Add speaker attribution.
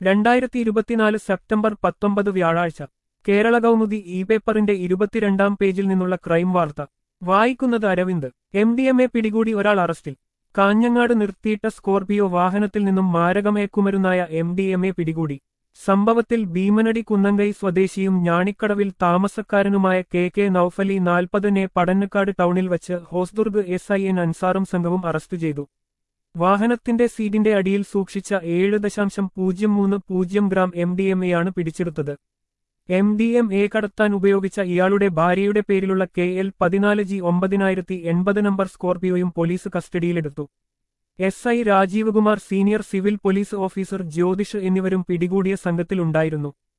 Speaker 1: രണ്ടായിരത്തി ഇരുപത്തിനാല് സെപ്റ്റംബർ പത്തൊമ്പത് വ്യാഴാഴ്ച കേരള കൗമുദി ഇ പേപ്പറിന്റെ ഇരുപത്തിരണ്ടാം പേജിൽ നിന്നുള്ള ക്രൈം വാർത്ത വായിക്കുന്നത് Aravind M D M A പിടികൂടി ഒരാൾ അറസ്റ്റിൽ കാഞ്ഞങ്ങാട് നിർത്തിയിട്ട സ്കോർപിയോ വാഹനത്തിൽ നിന്നും മാരകമയക്കുമരുന്നായ എം ഡി എം എ പിടികൂടി സംഭവത്തിൽ ഭീമനടി കുന്നങ്കൈ സ്വദേശിയും ഞാണിക്കടവിൽ താമസക്കാരനുമായ കെ കെ നൌഫലി നാൽപ്പതിനെ പടന്നക്കാട് ടൗണിൽ വച്ച് ഹോസ്ദുർഗ് എസ് ഐ എൻ അൻസാറും സംഘവും അറസ്റ്റ് ചെയ്തു വാഹനത്തിന്റെ സീറ്റിന്റെ അടിയിൽ സൂക്ഷിച്ച ഏഴ് ദശാംശം പൂജ്യം മൂന്ന് പൂജ്യം ഗ്രാം എം ഡി എം എയാണ് പിടിച്ചെടുത്തത് എം ഡി എം എ കടത്താൻ ഉപയോഗിച്ച ഇയാളുടെ ഭാര്യയുടെ പേരിലുള്ള കെ എൽ പതിനാല് ജി ഒമ്പതിനായിരത്തി എൺപത് നമ്പർ സ്കോർപിയോയും പോലീസ് കസ്റ്റഡിയിലെടുത്തു S I Rajeev Kumar senior civil police officer Jyothish എന്നിവരും പിടികൂടിയ സംഘത്തിലുണ്ടായിരുന്നു